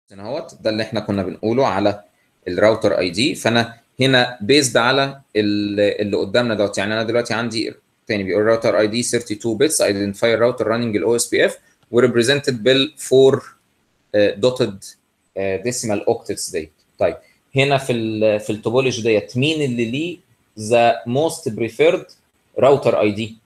هنا اهوت ده اللي احنا كنا بنقوله على الراوتر اي دي فانا هنا بيزد على اللي قدامنا دوت يعني انا دلوقتي عندي تاني بيقول راوتر اي دي 32 بيتس ايدنتيفاي راوتر راننج الاو اس بي اف وريبريزنتد بال 4 دوتد ديسيمال اوكتيفز ديت طيب هنا في ال في التوبولوجي ديت مين اللي ليه ذا موست بريفيرد راوتر اي دي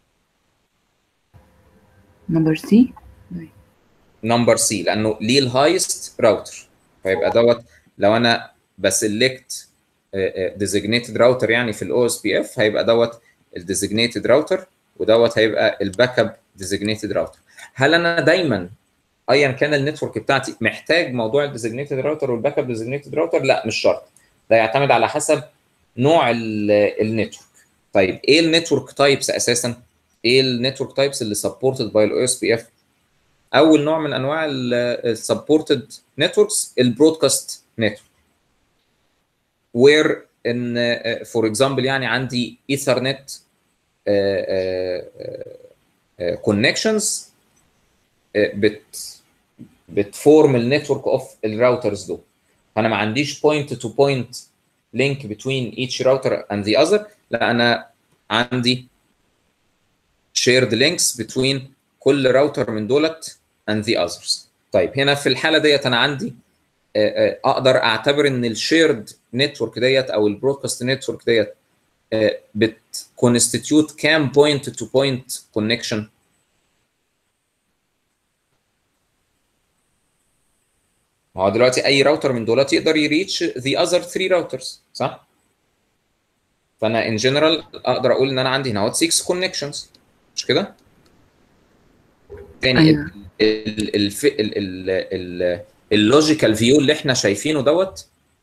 نمبر سي نمبر سي لانه ليه الهايست راوتر فيبقى دوت لو انا بسلكت ديزيجنيتد راوتر يعني في الاو اس بي اف هيبقى دوت الديزيجنيتد راوتر ودوت هيبقى الباك اب ديزيجنيتد راوتر هل انا دايما ايا كان النتورك بتاعتي محتاج موضوع الديزيجنيتد راوتر والباك اب ديزيجنيتد راوتر لا مش شرط ده يعتمد على حسب نوع النتورك طيب ايه النتورك تايبس اساسا ايه النتورك تايبس اللي سبورتد باي الاو اس بي اف اول نوع من انواع السبورتد نتوركس البرودكاست نتورك وير ان فور اكزامبل يعني عندي ايثرنت كونكشنز بت بتفورم النتورك اوف الراوترز دول فانا ما عنديش بوينت تو بوينت لينك بتوين each router and the other لا انا عندي shared links between كل راوتر من دولت and the others طيب هنا في الحاله ديت انا عندي اقدر اعتبر ان الشيرد نتورك ديت او البرودكاست نتورك ديت بتكونستيتيوت كام بوينت تو بوينت كونكشن هو دلوقتي اي راوتر من دولت يقدر يريتش ذا اذر 3 راوترز صح؟ فانا ان جنرال اقدر اقول ان انا عندي هنا 6 كونكشنز مش كده؟ تاني أيوة. اللوجيكال فيو اللي احنا شايفينه دوت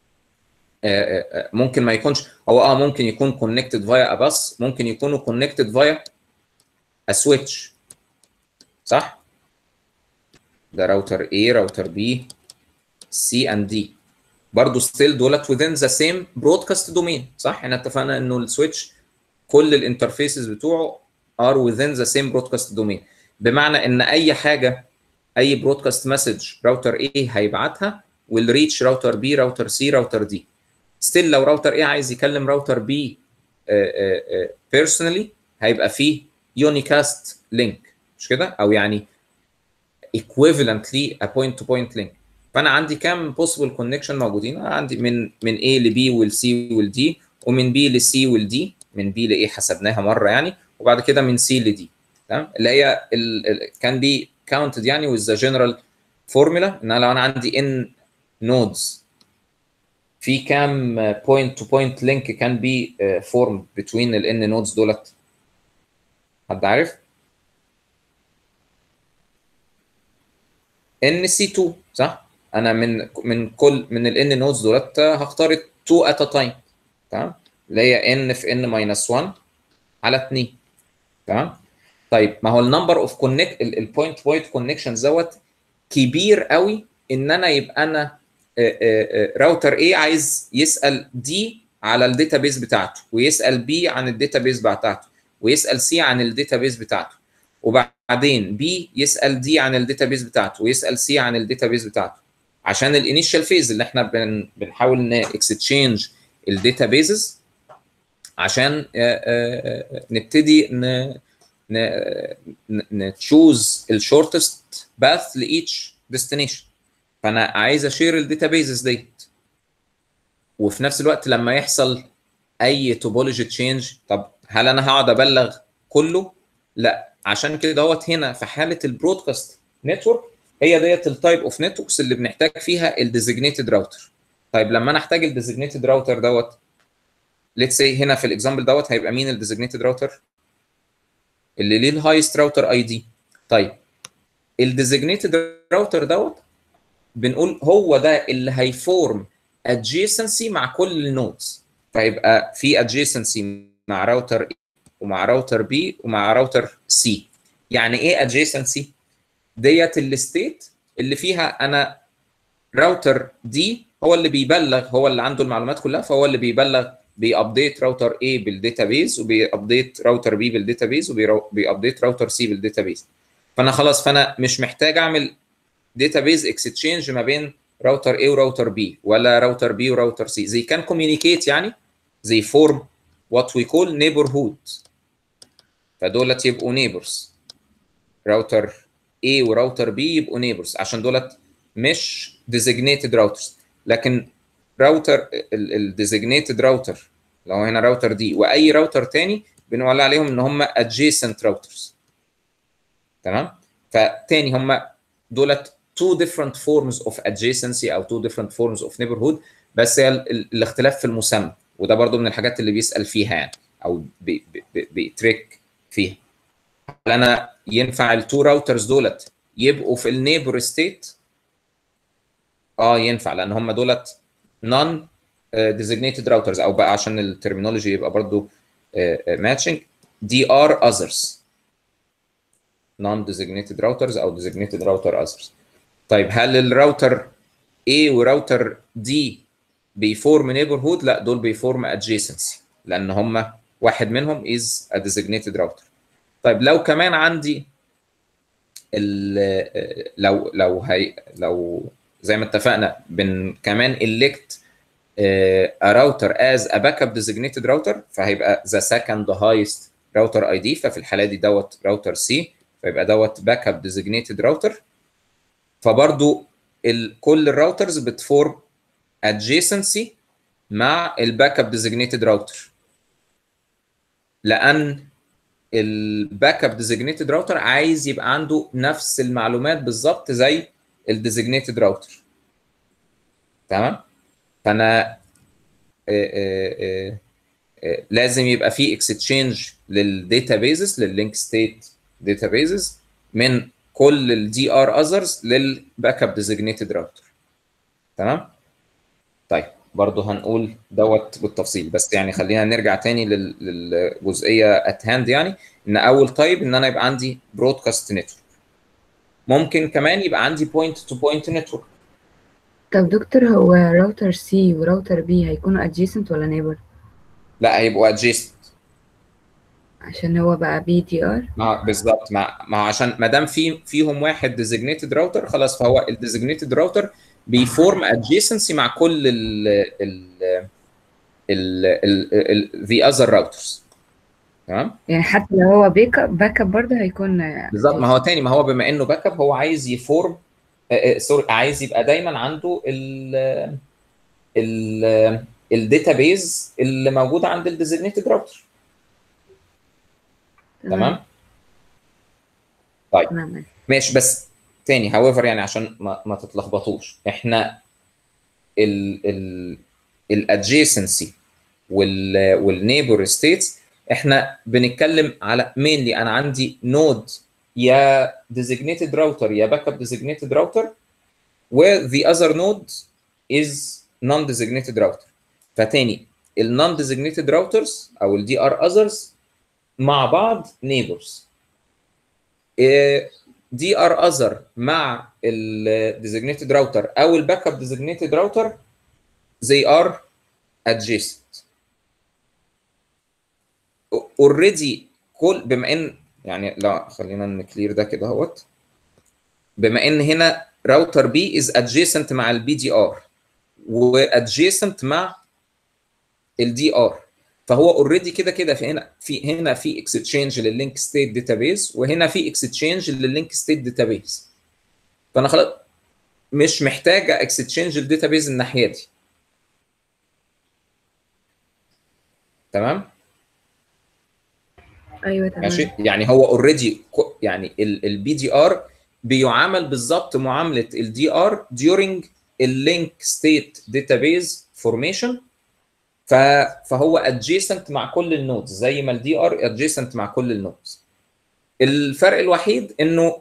ممكن ما يكونش هو اه ممكن يكون كونكتد فايا ا باس ممكن يكونوا كونكتد فايا ا سويتش صح؟ ده راوتر A راوتر B C and D برضه ستيل دولت within the same broadcast domain صح؟ احنا اتفقنا انه السويتش كل الانترفيسز بتوعه are within the same broadcast domain بمعنى ان اي حاجه اي برودكاست مسج راوتر A هيبعتها والريتش راوتر B راوتر C راوتر D ستيل لو راوتر A عايز يكلم راوتر B بيرسونالي هيبقى فيه يونيكاست لينك مش كده او يعني equivalently a point to point link فانا عندي كام possible connection موجودين انا عندي من من A ل B وال C وال D ومن B ل C وال D من B ل A حسبناها مره يعني وبعد كده من C ل D تمام اللي هي كان بي counted يعني with the general formula ان انا لو انا عندي n nodes في كام point to point link كان بي formed between ال n nodes دولت حد عارف؟ ان سي 2 صح؟ انا من من كل من ال n نودز دولت هختار 2 at a time تمام؟ اللي هي n في n ماينس 1 على 2 تمام؟ طيب ما هو النمبر اوف كونكت البوينت بوينت كونكشنز دوت كبير قوي ان انا يبقى انا راوتر A عايز يسال دي على الداتابيس بتاعته ويسال بي عن الداتابيس بتاعته ويسال سي عن الداتابيس بتاعته وبعدين بي يسال دي عن الداتابيس بتاعته ويسال سي عن الداتابيس بتاعته عشان الانيشال فيز اللي احنا بن بنحاول نكستشينج الداتابيسز عشان نبتدي نتشوز الشورتست باث لايتش ديستنيشن فانا عايز اشير الداتابيسز ديت وفي نفس الوقت لما يحصل اي توبولوجي تشينج طب هل انا هقعد ابلغ كله؟ لا عشان كده دوت هنا في حاله البرودكاست نتورك هي ديت التايب اوف نتوركس اللي بنحتاج فيها الديزيجنيتد راوتر طيب لما انا احتاج الديزيجنيتد راوتر دوت ليتس سي هنا في الاكزامبل دوت هيبقى مين الديزيجنيتد راوتر اللي ليه الهايست راوتر اي دي طيب الديزيجنيتد راوتر دوت بنقول هو ده اللي هيفورم adjacency مع كل النودز فيبقى في adjacency مع راوتر A ومع راوتر B ومع راوتر C يعني ايه adjacency ديت الستيت اللي فيها انا راوتر دي هو اللي بيبلغ هو اللي عنده المعلومات كلها فهو اللي بيبلغ بيابديت راوتر A بالداتابيز وبيابديت راوتر B بالداتابيز وبيابديت راوتر C بالداتابيز فانا خلاص فانا مش محتاج اعمل داتابيز اكستشينج ما بين راوتر A وراوتر B ولا راوتر B وراوتر C they can communicate يعني they form what we call neighborhood فدولت يبقوا neighbors راوتر A وراوتر B يبقوا neighbors عشان دولت مش designated routers لكن راوتر ال designated router لو هنا راوتر دي واي راوتر تاني بنقول عليهم ان هم adjacent routers تمام فتاني هم دولت two different forms of adjacency او two different forms of neighborhood بس هي الاختلاف في المسمى وده برضو من الحاجات اللي بيسال فيها يعني او بيتريك فيها هل انا ينفع التو راوترز دولت يبقوا في النيبر ستيت اه ينفع لان هم دولت نون designated routers او بقى عشان الترمينولوجي يبقى برضو ماتشنج دي ار اذرز non designated routers او designated router others طيب هل الراوتر A وراوتر D بيفورم نيبرهود لا دول بيفورم adjacency لان هم واحد منهم is a designated router طيب لو كمان عندي ال لو لو هي لو زي ما اتفقنا بن كمان elect a router as a backup designated router فهيبقى the second highest router ID ففي الحاله دي دوت راوتر C فيبقى دوت باك اب ديزيجنيتد راوتر فبرضو ال كل الراوترز بتفورم adjacency مع الباك اب ديزيجنيتد راوتر لان الباك اب ديزيجنيتد راوتر عايز يبقى عنده نفس المعلومات بالظبط زي الديزيجنيتد راوتر تمام فانا لازم يبقى في اكستشينج للداتابيزز لللينك ستيت داتابيزز من كل الدي ار اذرز للباك اب ديزيجنيتد راوتر تمام طيب برضه هنقول دوت بالتفصيل بس يعني خلينا نرجع تاني للجزئيه ات هاند يعني ان اول تايب ان انا يبقى عندي برودكاست نتورك ممكن كمان يبقى عندي بوينت تو بوينت نتورك طب دكتور هو راوتر سي وراوتر بي هيكونوا adjacent ولا neighbor؟ لا هيبقوا adjacent عشان هو بقى بي دي ار ما بالظبط ما ما عشان ما دام في فيهم واحد ديزيجنيتد راوتر خلاص فهو الديزيجنيتد راوتر بيفورم ادجيسنسي مع كل ال ال ال ذا اذر راوترز تمام يعني حتى لو هو باك اب باك اب برضه هيكون بالظبط ما هو تاني ما هو بما انه باك اب هو عايز يفورم سوري عايز يبقى دايما عنده ال ال الداتابيز اللي موجوده عند الديزيجنيتد راوتر تمام طيب تمام ماشي بس تاني however يعني عشان ما, ما تتلخبطوش احنا ال ال الادجيسنسي وال والنيبر ستيتس احنا بنتكلم على مينلي انا عندي نود يا designated router يا باك اب designated router و the other node is non designated router فتاني ال non designated routers او ال DR others مع بعض neighbors دي ار اذر مع الديزيجنيتد راوتر او الباك اب ديزيجنيتد راوتر they are adjacent اوريدي كل بما ان يعني لا خلينا نكلير ده كده اهوت بما ان هنا راوتر بي از adjacent مع البي دي ار وادجيسنت مع الدي ار فهو اوريدي كده كده في هنا في هنا في اكستشينج لللينك ستيت داتابيز وهنا في اكستشينج لللينك ستيت داتابيز فانا خلاص مش محتاجه اكستشينج الداتابيز الناحيه دي تمام ايوه تمام ماشي يعني هو اوريدي يعني البي دي ار بيعامل بالظبط معامله الدي ار during اللينك ستيت داتابيز فورميشن فهو adjacent مع كل النودز زي ما الدي ار adjacent مع كل النودز الفرق الوحيد انه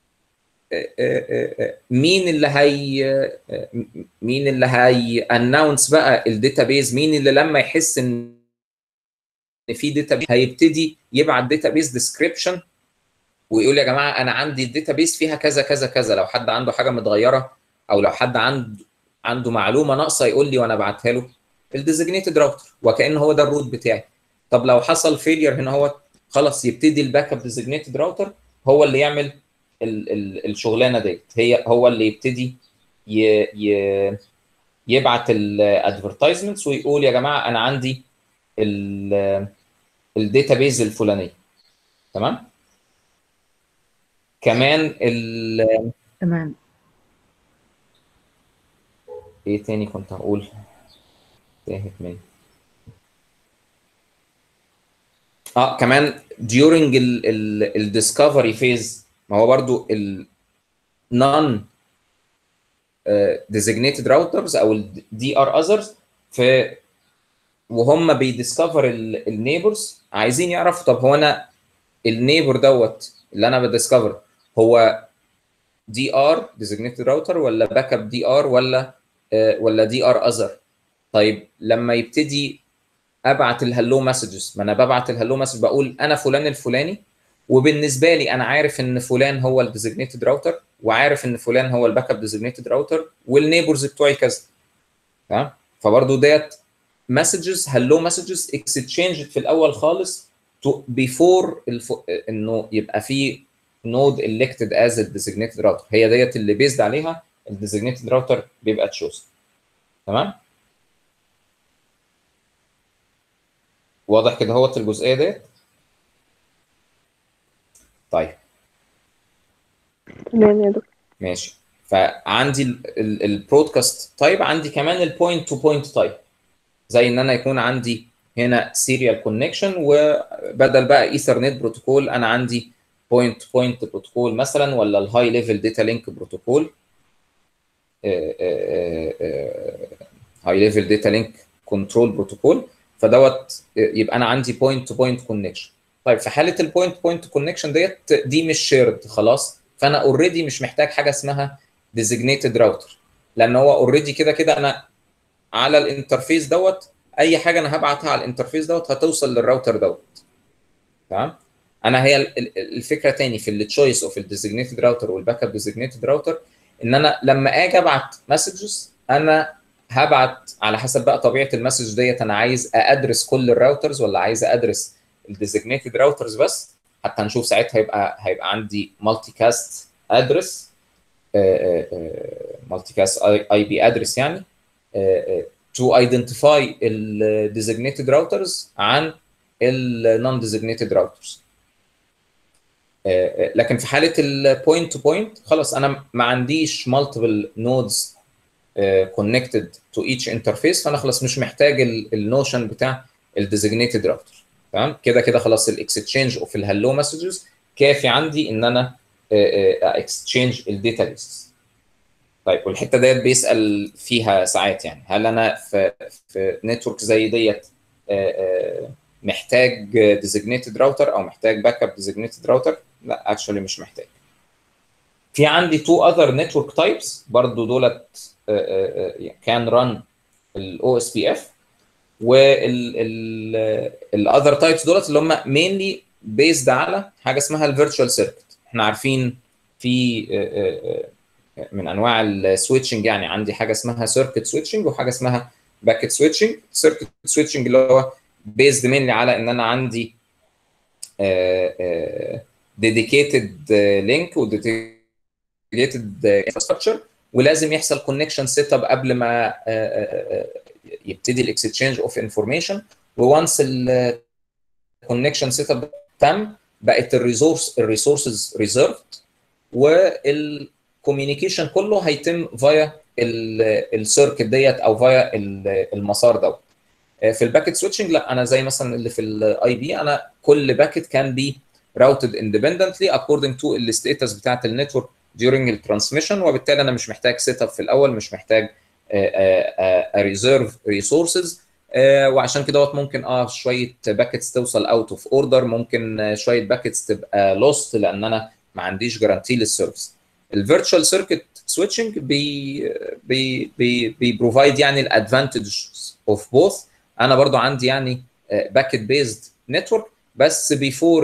مين اللي هي مين اللي هي اناونس بقى الداتابيز مين اللي لما يحس ان في داتابيز هيبتدي يبعت داتابيز ديسكريبشن ويقول يا جماعه انا عندي الداتابيز فيها كذا كذا كذا لو حد عنده حاجه متغيره او لو حد عنده عنده معلومه ناقصه يقول لي وانا ابعتها له الديزيجنيتد راوتر وكان هو ده الروت بتاعي طب لو حصل فيلير هنا هو خلاص يبتدي الباك اب ديزيجنيتد راوتر هو اللي يعمل ال ال الشغلانه ديت هي هو اللي يبتدي ي... ي... يبعت الادفرتايزمنتس ويقول يا جماعه انا عندي الداتابيز الفلانيه تمام كمان ال تمام ايه تاني كنت هقول تاهت مني اه كمان during الديسكفري فيز ما هو برضو ال non designated routers او الدي ار اذرز في وهم بيديسكفر النيبرز عايزين يعرفوا طب هو انا النيبر دوت اللي انا بديسكفر هو دي ار designated راوتر ولا باك اب دي ار ولا آه، ولا دي ار اذر طيب لما يبتدي ابعت الهلو مسجز ما انا ببعت الهلو مسج بقول انا فلان الفلاني وبالنسبه لي انا عارف ان فلان هو الديزيجنيتد راوتر وعارف ان فلان هو الباك اب ديزيجنيتد راوتر والنيبرز بتوعي كذا تمام فبرضه ديت مسجز هلو مسجز اكستشينج في الاول خالص بيفور الف... انه يبقى في نود الكتد از الديزيجنيتد راوتر هي ديت اللي بيزد عليها الديزيجنيتد راوتر بيبقى تشوز تمام واضح كده هوت الجزئيه ديت طيب تمام يا دكتور ماشي فعندي البرودكاست تايب عندي كمان البوينت تو بوينت تايب زي ان انا يكون عندي هنا سيريال كونكشن وبدل بقى ايثرنت بروتوكول انا عندي بوينت تو بوينت بروتوكول مثلا ولا الهاي ليفل داتا لينك بروتوكول هاي ليفل داتا لينك كنترول بروتوكول فدوت يبقى انا عندي بوينت تو بوينت كونكشن طيب في حاله البوينت بوينت كونكشن ديت دي مش شيرد خلاص فانا اوريدي مش محتاج حاجه اسمها ديزيجنيتد راوتر لان هو اوريدي كده كده انا على الانترفيس دوت اي حاجه انا هبعتها على الانترفيس دوت هتوصل للراوتر دوت تمام انا هي الفكره تاني في التشويس اوف الديزيجنيتد راوتر والباك اب ديزيجنيتد راوتر ان انا لما اجي ابعت مسجز انا هبعت على حسب بقى طبيعه المسج ديت انا عايز ادرس كل الراوترز ولا عايز ادرس الديزيجنيتد راوترز بس حتى هنشوف ساعتها هيبقى هيبقى عندي مالتي كاست ادرس مالتي كاست اي بي ادرس يعني تو ايدنتيفاي الديزيجنيتد راوترز عن النون ديزيجنيتد راوترز لكن في حاله البوينت تو بوينت خلاص انا ما عنديش مالتيبل نودز كونكتد تو ايتش انترفيس فانا خلاص مش محتاج النوشن بتاع الديزيجنيتد راوتر تمام كده كده خلاص الاكستشينج اوف الهلو مسجز كافي عندي ان انا اكستشينج الداتا بيسز طيب والحته ديت بيسال فيها ساعات يعني هل انا في في نتورك زي ديت محتاج ديزيجنيتد راوتر او محتاج باك اب ديزيجنيتد راوتر لا اكشولي مش محتاج في عندي تو اذر نتورك تايبس برضو دولت كان ران الاو اس بي اف والاذر تايبس دولت اللي هم مينلي بيزد على حاجه اسمها الفيرتشوال سيركت احنا عارفين في من انواع السويتشنج يعني عندي حاجه اسمها سيركت سويتشنج وحاجه اسمها باكيت سويتشنج سيركت سويتشنج اللي هو بيزد مينلي على ان انا عندي ديديكيتد لينك وديديكيتد انفراستراكشر ولازم يحصل كونكشن سيت اب قبل ما يبتدي الاكستشينج اوف انفورميشن وونس الكونكشن سيت اب تم بقت الريسورس الريسورسز ريزيرفد والكوميونيكيشن كله هيتم فايا السيركت ديت او فايا المسار دوت في الباكيت سويتشنج لا انا زي مثلا اللي في الاي بي انا كل باكيت كان بي routed independently according to الستيتس بتاعت النتورك during الترانسميشن وبالتالي انا مش محتاج سيت اب في الاول مش محتاج ريزيرف ريسورسز وعشان كده ممكن اه شويه باكيتس توصل اوت اوف اوردر ممكن شويه باكيتس تبقى لوست لان انا ما عنديش جارانتي للسيرفيس الفيرتشوال سيركت سويتشنج بي بي بي بيبروفايد يعني الادفانتجز اوف بوث انا برضو عندي يعني باكيت بيزد نتورك بس بيفور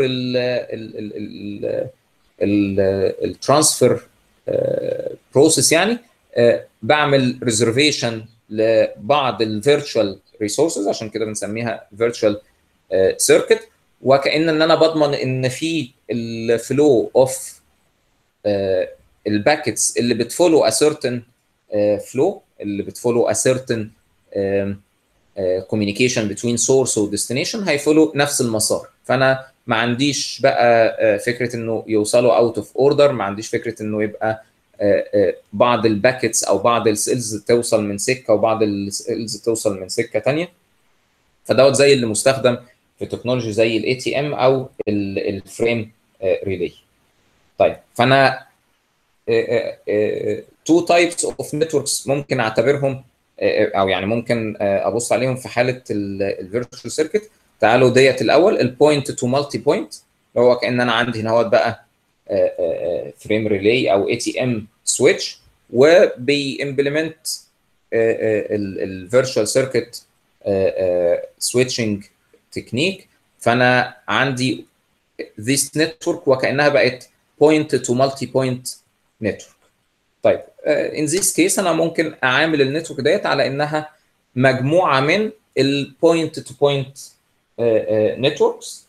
الترانسفير بروسيس يعني بعمل ريزرفيشن لبعض الفيرتشوال ريسورسز عشان كده بنسميها فيرتشوال سيركت وكان ان انا بضمن ان في الفلو اوف الباكيتس اللي بتفولو ا certain فلو اللي بتفولو a certain كوميونيكيشن بتوين سورس وديستنيشن هيفولو نفس المسار فانا ما عنديش بقى فكره انه يوصلوا اوت اوف اوردر ما عنديش فكره انه يبقى بعض الباكيتس او بعض السيلز توصل من سكه وبعض السيلز توصل من سكه ثانيه فدوت زي اللي مستخدم في تكنولوجي زي الاي تي ام او الفريم ريلي طيب فانا تو تايبس اوف نتوركس ممكن اعتبرهم او يعني ممكن ابص عليهم في حاله الفيرتشوال سيركت تعالوا ديت الاول البوينت تو مالتي بوينت اللي هو كان انا عندي هنا بقى فريم ريلي او اي تي ام سويتش وبيمبلمنت الفيرتشوال سيركت سويتشنج تكنيك فانا عندي this network وكانها بقت point to multi point network طيب in this case انا ممكن اعامل النتورك ديت على انها مجموعه من البوينت تو بوينت نتوركس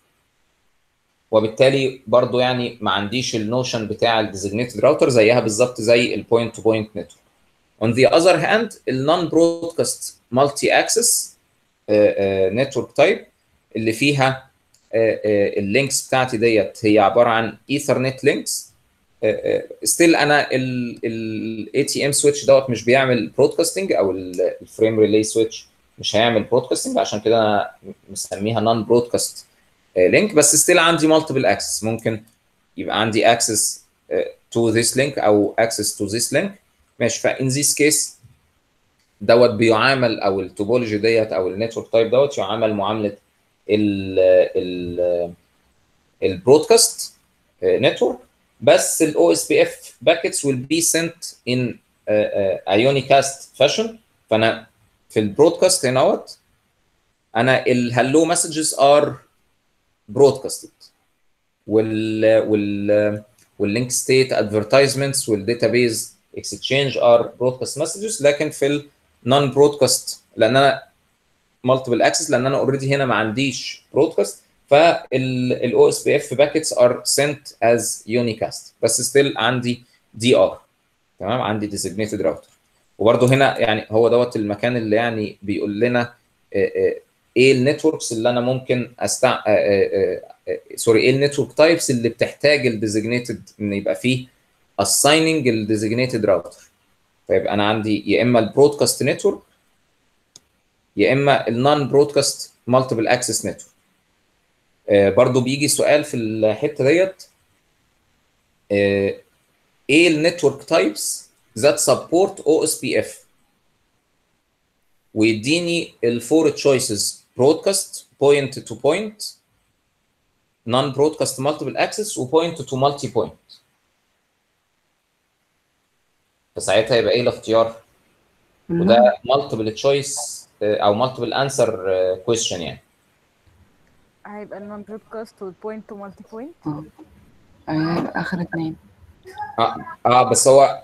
وبالتالي برضو يعني ما عنديش النوشن بتاع الديزيجنيتد راوتر زيها بالظبط زي البوينت تو بوينت نتورك on the other hand النون برودكاست مالتي اكسس نتورك تايب اللي فيها اللينكس بتاعتي ديت هي عباره عن ايثرنت لينكس ستيل انا الاي تي ام سويتش دوت مش بيعمل برودكاستنج او الفريم ريلي سويتش مش هيعمل برودكاستنج عشان كده انا مسميها نون برودكاست لينك بس ستيل عندي مالتيبل اكسس ممكن يبقى عندي اكسس تو ذيس لينك او اكسس تو ذيس لينك ماشي فان ذيس كيس دوت بيعامل او التوبولوجي ديت او النتورك تايب دوت يعامل معامله ال ال البرودكاست نتورك بس الاو اس بي اف باكيتس will be sent in a unicast fashion فانا في البرودكاست هناوت انا الهلو مسجز ار برودكاستد وال وال واللينك ستيت ادفرتايزمنتس والداتابيز اكسشينج ار برودكاست مسجز لكن في النون برودكاست لان انا مالتيبل اكسس لان انا اوريدي هنا ما عنديش برودكاست فالاو اس بي اف باكيتس ار سنت از يونيكاست بس ستيل عندي دي ار تمام عندي ديزيجنيتد راوتر وبرده هنا يعني هو دوت المكان اللي يعني بيقول لنا ايه النتوركس اللي انا ممكن استع سوري ايه النتورك تايبس اللي بتحتاج الديزيجنيتد ان يبقى فيه اسايننج الديزيجنيتد راوتر فيبقى انا عندي يا اما البرودكاست نتورك يا اما النون برودكاست مالتيبل اكسس نتورك برضو بيجي سؤال في الحته ديت ايه النتورك تايبس ذات سبورت او اس بي اف ويديني الفور تشويسز برودكاست بوينت تو بوينت نون برودكاست مالتيبل اكسس وبوينت تو مالتي بوينت فساعتها يبقى ايه الاختيار وده مالتيبل تشويس او مالتيبل انسر كويستشن يعني هيبقى النون برودكاست والبوينت تو مالتي بوينت اه هيبقى اخر اتنين اه اه بس هو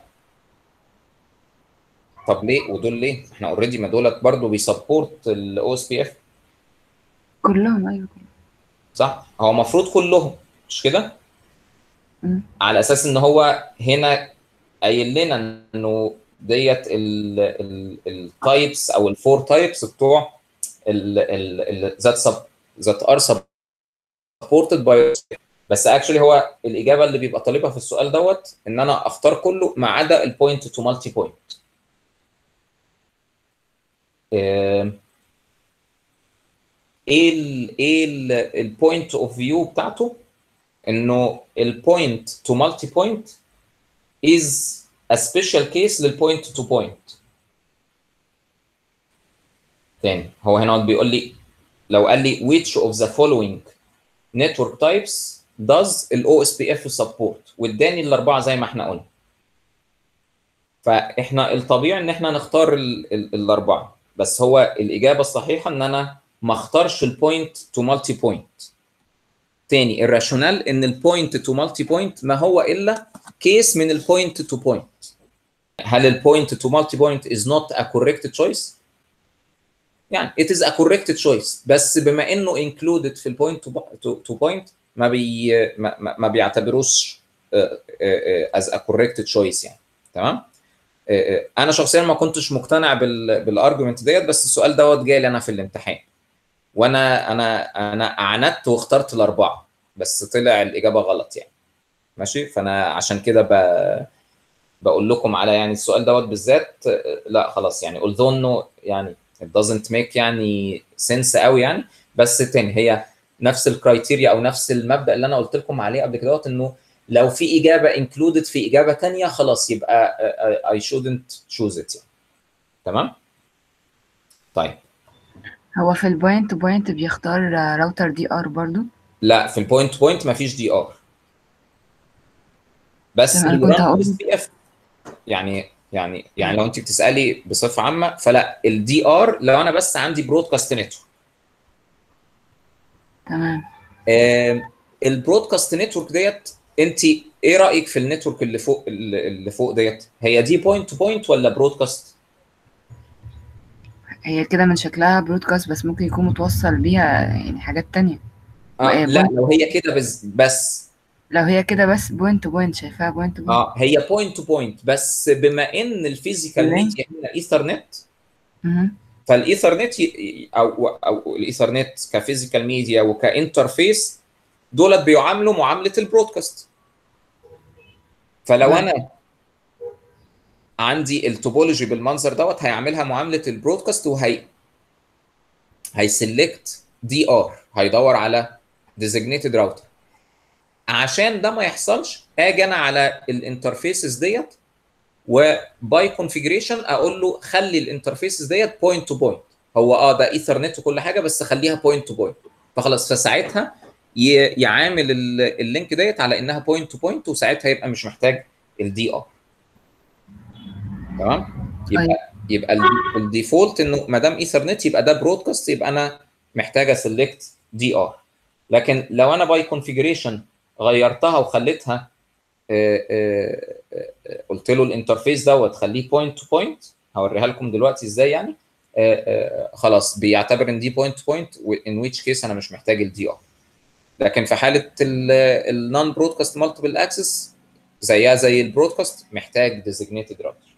طب ليه ودول ليه؟ احنا اوريدي ما دولت برضه بيسبورت الاو اس بي اف كلهم ايوه كلهم صح؟ هو المفروض كلهم مش كده؟ مم. على اساس ان هو هنا قايل لنا انه ديت التايبس او الفور تايبس بتوع ذات سب ذات ار سبورتد باي بس اكشلي هو الاجابه اللي بيبقى طالبها في السؤال دوت ان انا اختار كله ما عدا البوينت تو مالتي بوينت ايه ال ايه البوينت اوف فيو بتاعته انه البوينت تو مالتي بوينت is a special case للبوينت تو بوينت تاني هو هنا بيقول لي لو قال لي which of the following network types does ال OSPF support واداني الاربعه زي ما احنا قلنا فاحنا الطبيعي ان احنا نختار ال ال الاربعه بس هو الاجابه الصحيحه ان انا ما اختارش البوينت تو مالتي بوينت تاني الراشونال ان البوينت تو مالتي بوينت ما هو الا كيس من البوينت تو بوينت هل البوينت تو مالتي بوينت is not a correct choice يعني it is a correct choice بس بما انه included في البوينت تو بوينت ما بي ما, ما بيعتبروش uh, uh, uh, as a correct choice يعني تمام آه، آه، انا شخصيا ما كنتش مقتنع بال بالارجيومنت ديت بس السؤال دوت جاي لي انا في الامتحان وانا انا انا عاندت واخترت الاربعه بس طلع الاجابه غلط يعني ماشي فانا عشان كده ب... بقول لكم على يعني السؤال دوت بالذات آه، لا خلاص يعني although انه يعني it doesn't make يعني sense قوي يعني بس تاني هي نفس الكرايتيريا او نفس المبدا اللي انا قلت لكم عليه قبل كده انه لو في اجابه included في اجابه تانية خلاص يبقى uh, uh, I shouldn't choose it يعني. تمام طيب هو في البوينت تو بوينت بيختار راوتر دي ار برضو لا في البوينت بوينت مفيش دي ار بس تمام، اللي كنت run هقول- SPF يعني يعني يعني لو انت بتسالي بصفه عامه فلا الدي ار لو انا بس عندي برودكاست نتورك تمام البرودكاست نتورك ديت انت ايه رايك في النتورك اللي فوق اللي فوق ديت هي دي بوينت تو بوينت ولا برودكاست هي كده من شكلها برودكاست بس ممكن يكون متوصل بيها يعني حاجات تانية آه إيه، لا point- لو هي كده بس بس لو هي كده بس بوينت تو بوينت شايفاها بوينت تو بوينت اه هي بوينت تو بوينت بس بما ان الفيزيكال تمام. ميديا هنا ايثرنت مهم. فالايثرنت ي- او او الايثرنت كفيزيكال ميديا وكانترفيس دولت بيعاملوا معامله البرودكاست فلو تمام. انا عندي التوبولوجي بالمنظر دوت هيعملها معامله البرودكاست وهي هيسلكت دي ار هيدور على ديزيجنيتد راوتر عشان ده ما يحصلش اجي انا على الانترفيسز ديت وباي كونفيجريشن اقول له خلي الانترفيسز ديت بوينت تو بوينت هو اه ده ايثرنت وكل حاجه بس خليها بوينت تو بوينت فخلاص فساعتها ي- يعامل ال- اللينك ديت على انها بوينت تو بوينت وساعتها يبقى مش محتاج الدي ار تمام يبقى يبقى ال- الديفولت انه ما دام ايثرنت يبقى ده برودكاست يبقى انا محتاج اسلكت دي ار لكن لو انا باي كونفيجريشن غيرتها وخليتها آه، آه، آه، قلت له الانترفيس دوت خليه بوينت تو بوينت هوريها لكم دلوقتي ازاي يعني آه، آه، خلاص بيعتبر ان دي بوينت تو بوينت ان ويتش كيس انا مش محتاج الدي ار لكن في حاله النون برودكاست مالتيبل اكسس زيها زي البرودكاست محتاج ديزيجنيتد راوتر